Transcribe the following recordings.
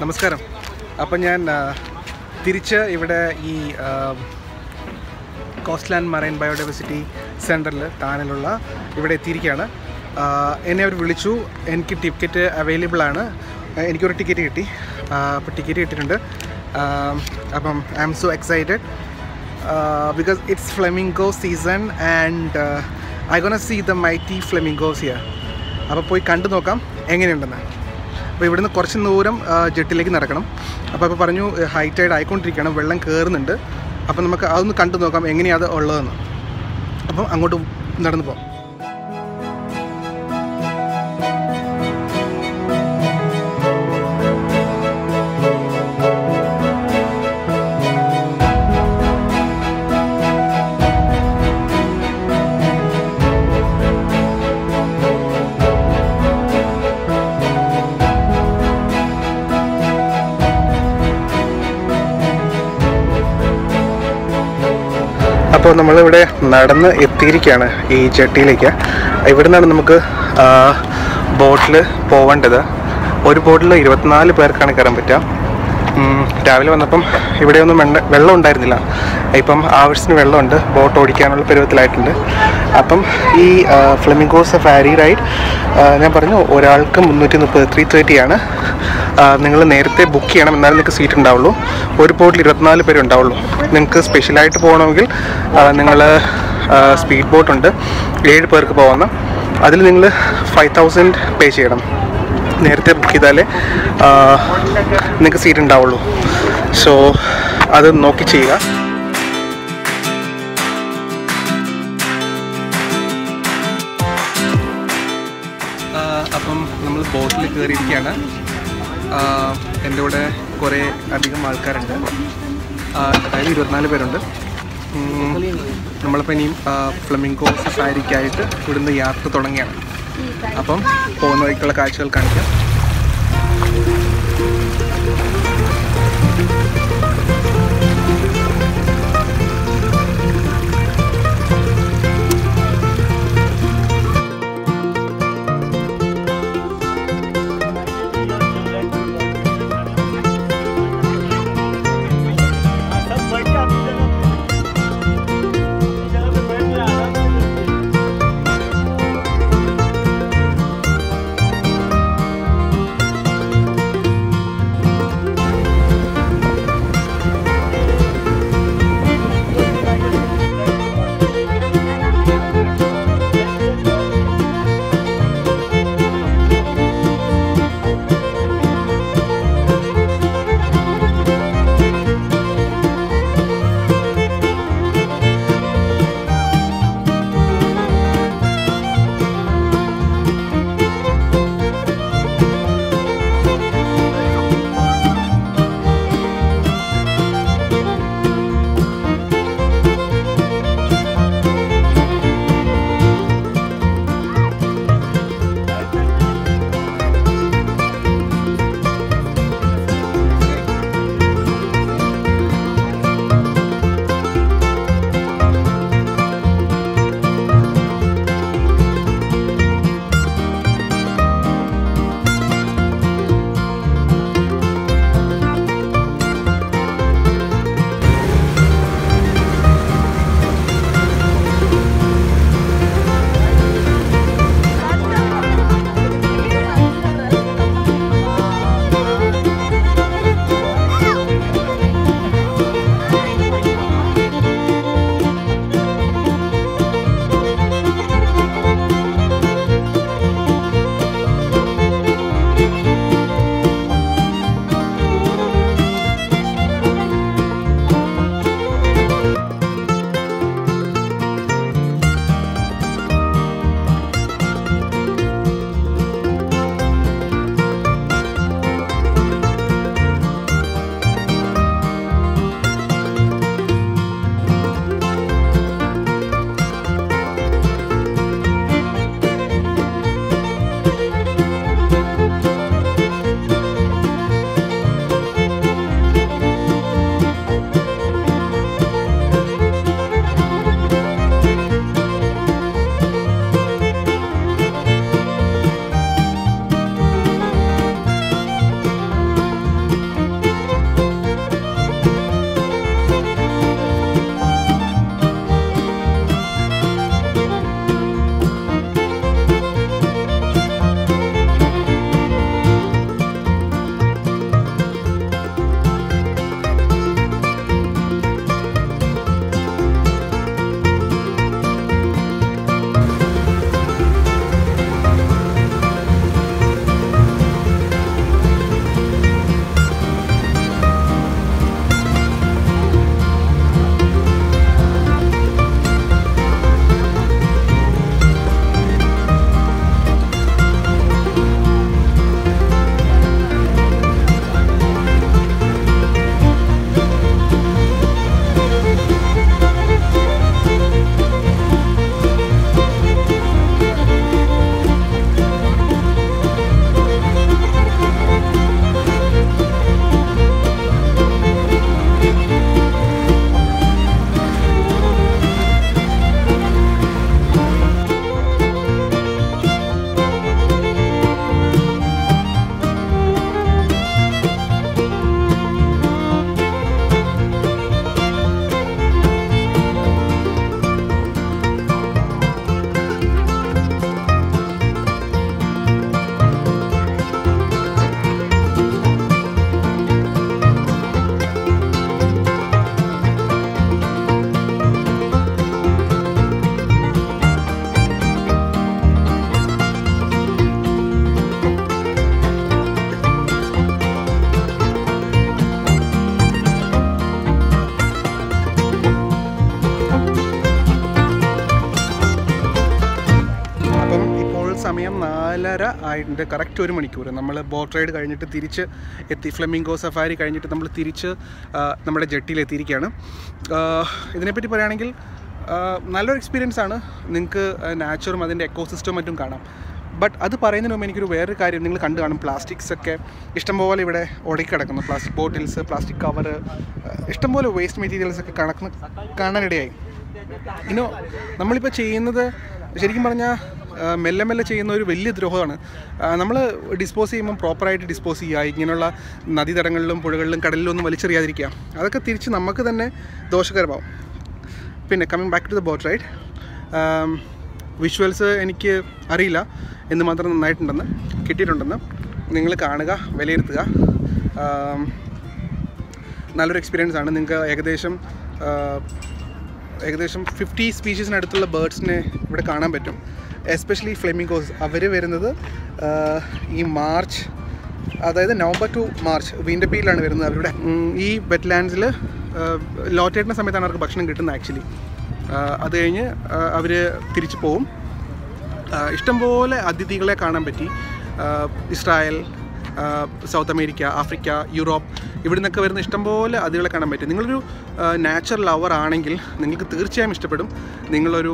നമസ്കാരം അപ്പം ഞാൻ ആ, തിരിച്ച് ഇവിടെ ഈ കോസ്റ്റ് ലാൻഡ് മറൈൻ ബയോഡൈവേഴ്സിറ്റി സെൻറ്ററിൽ താനിലുള്ള ഇവിടെ എത്തിയിരിക്കുകയാണ് ആ, എന്നെ അവർ വിളിച്ചു എനിക്ക് ടിക്കറ്റ് അവൈലബിൾ ആണ് ആ, എനിക്കൊരു ടിക്കറ്റ് കിട്ടി അപ്പോൾ ടിക്കറ്റ് കിട്ടിയിട്ടുണ്ട് ആ, അപ്പം I am so excited because it's flamingo season and I gonna see the mighty flamingos here അപ്പോൾ പോയി കണ്ടു നോക്കാം എങ്ങനെയുണ്ടെന്ന് അപ്പോൾ ഇവിടുന്ന് കുറച്ച് ദൂരം ആ, ജെട്ടിലേക്ക് നടക്കണം അപ്പോൾ അപ്പോൾ പറഞ്ഞു ഹൈ ടൈഡ് ആയിക്കൊണ്ടിരിക്കുകയാണ് വെള്ളം കയറുന്നുണ്ട് അപ്പോൾ നമുക്ക് അതൊന്ന് കണ്ടു നോക്കാം എങ്ങനെയാണ് അത് ഉള്ളതെന്ന് അപ്പം അങ്ങോട്ട് നടന്നു പോകാം അപ്പോൾ നമ്മളിവിടെ നടന്ന് എത്തിയിരിക്കുകയാണ് ഈ ജെട്ടിയിലേക്ക് ഇവിടെ നിന്നാണ് നമുക്ക് ബോട്ടിൽ പോവേണ്ടത് ഒരു ബോട്ടിൽ ഇരുപത്തിനാല് പേർക്കാണ് കയറാൻ പറ്റുക ഉം, രാവിലെ വന്നപ്പം ഇവിടെയൊന്നും വെണ്ട വെള്ളം ഉണ്ടായിരുന്നില്ല ഇപ്പം ആവശ്യത്തിന് വെള്ളമുണ്ട് ബോട്ട് ഓടിക്കാനുള്ള പരുവത്തിലായിട്ടുണ്ട് അപ്പം ഈ ഫ്ലെമിംഗോ സഫാരി റൈഡ് ഞാൻ പറഞ്ഞു ഒരാൾക്ക് മുന്നൂറ്റി മുപ്പത് ത്രീ തേർട്ടിയാണ് നിങ്ങൾ നേരത്തെ ബുക്ക് ചെയ്യണം എന്നാലും നിങ്ങൾക്ക് സീറ്റ് ഉണ്ടാവുള്ളൂ ഒരു ബോട്ടിൽ ഇരുപത്തിനാല് പേര് ഉണ്ടാവുള്ളൂ നിങ്ങൾക്ക് സ്പെഷ്യലായിട്ട് പോകണമെങ്കിൽ നിങ്ങൾ സ്പീഡ് ബോട്ടുണ്ട് ഏഴ് പേർക്ക് പോകുന്ന അതിൽ നിങ്ങൾ ഫൈവ് തൗസൻഡ് പേ ചെയ്യണം നേരത്തെ ബുക്ക് ചെയ്താലേ നിങ്ങൾക്ക് സീറ്റ് ഉണ്ടാവുള്ളൂ സോ അത് നോക്കി ചെയ്യുക അപ്പം നമ്മൾ ബോട്ടിൽ കയറിയിരിക്കുകയാണ് എൻ്റെ കൂടെ കുറേ അധികം ആൾക്കാരുണ്ട് ആ, അതായത് ഇരുപത്തിനാല് പേരുണ്ട് ഉം, നമ്മളിപ്പോൾ ഇനിയും ഫ്ലമിംഗോ സഫാരിക്കായിട്ട് ഇവിടുന്ന് യാത്ര തുടങ്ങിയാണ് അപ്പം പോകുന്ന വഴിക്കുള്ള കാഴ്ചകൾ കാണിക്കാം सब बैठ के आप इस जगह पे इस जगह पे बैठ के आराम से देखिए। നാലര ആയിട്ടുണ്ട് കറക്റ്റ് ഒരു മണിക്കൂർ നമ്മൾ ബോട്ട് റൈഡ് കഴിഞ്ഞിട്ട് തിരിച്ച് എത്തി ഫ്ലെമിംഗോ സഫാരി കഴിഞ്ഞിട്ട് നമ്മൾ തിരിച്ച് ആ, നമ്മുടെ ജെട്ടിയിൽ എത്തിയിരിക്കുകയാണ് ആ, ഇതിനെപ്പറ്റി പറയുകയാണെങ്കിൽ ആ, നല്ലൊരു എക്സ്പീരിയൻസ് ആണ് നിങ്ങൾക്ക് നാച്ചുറും അതിൻ്റെ എക്കോസിസ്റ്റവും മറ്റും കാണാം ബട്ട് അത് പറയുന്നതിന് മുമ്പ് എനിക്കൊരു വേറൊരു കാര്യം നിങ്ങൾ കണ്ടു കാണും പ്ലാസ്റ്റിക്സ് ഒക്കെ ഇഷ്ടംപോലെ ഇവിടെ ഉടക്കി കിടക്കുന്നു പ്ലാസ്റ്റിക് ബോട്ടിൽസ് പ്ലാസ്റ്റിക് കവർ ഇഷ്ടംപോലെ വേസ്റ്റ് മെറ്റീരിയൽസ് ഒക്കെ കണക്കുന്ന കാണാനിടയായി ഇനോ നമ്മളിപ്പോൾ ചെയ്യുന്നത് ശരിക്കും പറഞ്ഞാൽ മെല്ലെ മെല്ലെ ചെയ്യുന്ന ഒരു വലിയ ദ്രോഹമാണ് നമ്മൾ ഡിസ്പോസ് ചെയ്യുമ്പോൾ പ്രോപ്പറായിട്ട് ഡിസ്പോസ് ചെയ്യുക ഇങ്ങനെയുള്ള നദീതടങ്ങളിലും പുഴകളിലും കടലിലും ഒന്നും വലിച്ചെറിയാതിരിക്കുക അതൊക്കെ തിരിച്ച് നമുക്ക് തന്നെ ദോഷകരമാവും പിന്നെ coming back to the boat ride visuals എനിക്ക് അറിയില്ല എന്ന് മാത്രം നന്നായിട്ടുണ്ടെന്ന് കിട്ടിയിട്ടുണ്ടെന്ന് നിങ്ങൾ കാണുക വിലയിരുത്തുക ആം, നല്ലൊരു എക്സ്പീരിയൻസ് ആണ് നിങ്ങൾക്ക് ഏകദേശം ആ, ഏകദേശം ഫിഫ്റ്റി സ്പീഷീസിനടുത്തുള്ള ബേർഡ്സിനെ ഇവിടെ കാണാൻ പറ്റും എസ്പെഷ്യലി ഫ്ലെമിംഗോസ് അവർ വരുന്നത് ആ, ഈ മാർച്ച് അതായത് നവംബർ ടു മാർച്ച് വീണ്ടപ്പിയിലാണ് വരുന്നത് അവരുടെ ഉം, ഈ വെറ്റ്ലാൻഡ്സിൽ ലോറ്റേറ്റുന്ന സമയത്താണ് അവർക്ക് ഭക്ഷണം കിട്ടുന്നത് ആക്ച്വലി അത് കഴിഞ്ഞ് അവർ തിരിച്ചു പോവും ആ, ഇഷ്ടംപോലെ അതിഥികളെ കാണാൻ പറ്റി ആ, ഇസ്രായേൽ ആ, സൗത്ത് അമേരിക്ക ആഫ്രിക്ക യൂറോപ്പ് ഇവിടെ നിന്നൊക്കെ വരുന്ന ഇഷ്ടംപോലെ അതിഥികളെ കാണാൻ പറ്റി നിങ്ങളൊരു നാച്ചുറൽ ലവർ ആണെങ്കിൽ നിങ്ങൾക്ക് തീർച്ചയായും ഇഷ്ടപ്പെടും നിങ്ങളൊരു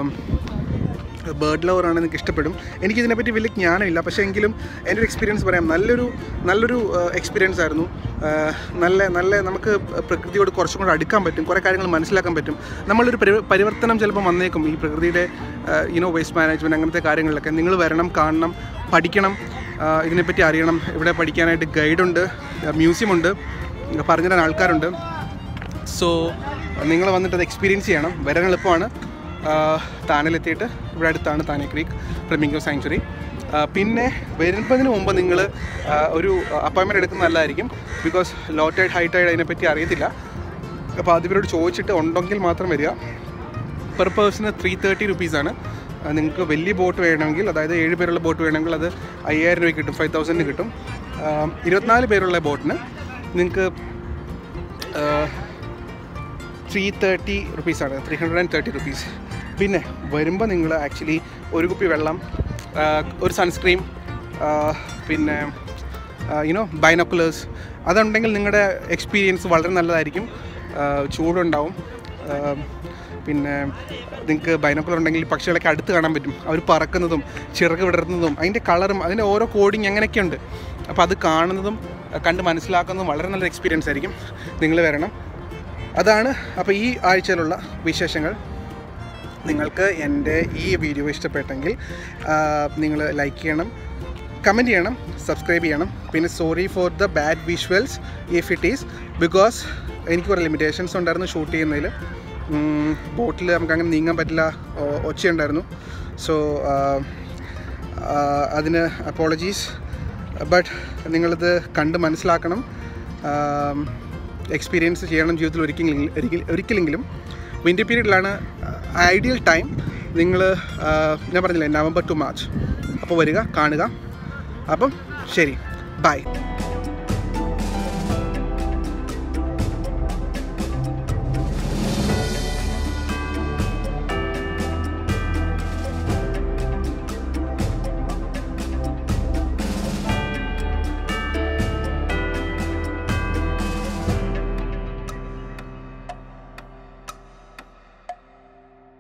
ബേർഡ് ലവർ ആണ് നിങ്ങൾക്ക് ഇഷ്ടപ്പെടും എനിക്കിതിനെപ്പറ്റി വലിയ ജ്ഞാനമില്ല പക്ഷേ എങ്കിലും എൻ്റെ ഒരു എക്സ്പീരിയൻസ് പറയാം നല്ലൊരു നല്ലൊരു എക്സ്പീരിയൻസ് ആയിരുന്നു ആ, നല്ല നല്ല നമുക്ക് പ്രകൃതിയോട് കുറച്ചും കൂടെ അടുക്കാൻ പറ്റും കുറേ കാര്യങ്ങൾ മനസ്സിലാക്കാൻ പറ്റും നമ്മളൊരു പരി പരിവർത്തനം ചിലപ്പോൾ വന്നേക്കും ഈ പ്രകൃതിയുടെ യുനോ വേസ്റ്റ് മാനേജ്മെൻറ്റ് അങ്ങനത്തെ കാര്യങ്ങളിലൊക്കെ നിങ്ങൾ വരണം കാണണം പഠിക്കണം ആ, ഇതിനെപ്പറ്റി അറിയണം ഇവിടെ പഠിക്കാനായിട്ട് ഗൈഡുണ്ട് മ്യൂസിയം ഉണ്ട് പറഞ്ഞുതരാൻ ആൾക്കാരുണ്ട് സോ നിങ്ങൾ വന്നിട്ട് അത് എക്സ്പീരിയൻസ് ചെയ്യണം വരാൻ എളുപ്പമാണ് താനലെത്തിയിട്ട് ഇവിടെ അടുത്താണ് താനെ ക്രീക്ക് ഫ്ലെമിംഗോ സാങ്ച്വറി പിന്നെ വരുന്നതിന് മുമ്പ് നിങ്ങൾ ഒരു അപ്പോയിൻമെൻറ്റ് എടുക്കുന്നത് നല്ലതായിരിക്കും because low tide high tide അതിനെപ്പറ്റി അറിയത്തില്ല അപ്പോൾ അത് ഇവരോട് ചോദിച്ചിട്ട് ഉണ്ടെങ്കിൽ മാത്രം വരിക പെർ പേഴ്സണ് ത്രീ തേർട്ടി റുപ്പീസാണ് നിങ്ങൾക്ക് വലിയ ബോട്ട് വേണമെങ്കിൽ അതായത് ഏഴ് പേരുള്ള ബോട്ട് വേണമെങ്കിൽ അത് അയ്യായിരം രൂപയ്ക്ക് കിട്ടും ഫൈവ് തൗസൻഡിന് കിട്ടും ആ, ഇരുപത്തിനാല് പേരുള്ള ബോട്ടിന് നിങ്ങൾക്ക് ത്രീ തേർട്ടി റുപ്പീസാണ് three hundred and thirty rupees പിന്നെ വരുമ്പോൾ നിങ്ങൾ ആക്ച്വലി ഒരു കുപ്പി വെള്ളം ആ, ഒരു സൺസ്ക്രീം പിന്നെ യുനോ ബൈനോക്കുലേഴ്സ് അതുണ്ടെങ്കിൽ നിങ്ങളുടെ എക്സ്പീരിയൻസ് വളരെ നല്ലതായിരിക്കും ആ, ചൂടുണ്ടാവും ആ, പിന്നെ നിങ്ങൾക്ക് ബൈനോക്കുലർ ഉണ്ടെങ്കിൽ പക്ഷികളൊക്കെ അടുത്ത് കാണാൻ പറ്റും അവർ പറക്കുന്നതും ചിറക് വിടർത്തുന്നതും അതിൻ്റെ കളറും അതിൻ്റെ ഓരോ കോഡിങ് അങ്ങനെയൊക്കെ ഉണ്ട് അപ്പോൾ അത് കാണുന്നതും ആ, കണ്ട് മനസ്സിലാക്കുന്നതും വളരെ നല്ലൊരു എക്സ്പീരിയൻസ് ആയിരിക്കും നിങ്ങൾ വരണം അതാണ് അപ്പോൾ ഈ ആഴ്ചയിലുള്ള വിശേഷങ്ങൾ നിങ്ങൾക്ക് എൻ്റെ ഈ വീഡിയോ ഇഷ്ടപ്പെട്ടെങ്കിൽ നിങ്ങൾ ലൈക്ക് ചെയ്യണം കമൻറ്റ് ചെയ്യണം സബ്സ്ക്രൈബ് ചെയ്യണം പിന്നെ sorry for the bad visuals if it is because എനിക്ക് കുറേ ലിമിറ്റേഷൻസ് ഉണ്ടായിരുന്നു ഷൂട്ട് ചെയ്യുന്നതിൽ ബോട്ടിൽ നമുക്ക് അങ്ങനെ നീങ്ങാൻ പറ്റില്ല ഒ- ഒച്ചയുണ്ടായിരുന്നു സോ അതിന് അപ്പോളജീസ് ബട്ട് നിങ്ങളിത് കണ്ട് മനസ്സിലാക്കണം എക്സ്പീരിയൻസ് ചെയ്യണം ജീവിതത്തിൽ ഒരിക്കലെങ്കിലും ഒരിക്കൽ- ഒരിക്കലെങ്കിലും വിൻ്റർ പീരീഡിലാണ് ഐഡിയൽ ടൈം നിങ്ങൾ ഞാൻ പറഞ്ഞില്ലേ നവംബർ ടു മാർച്ച് അപ്പോൾ വരിക കാണുക അപ്പം ശരി ബൈ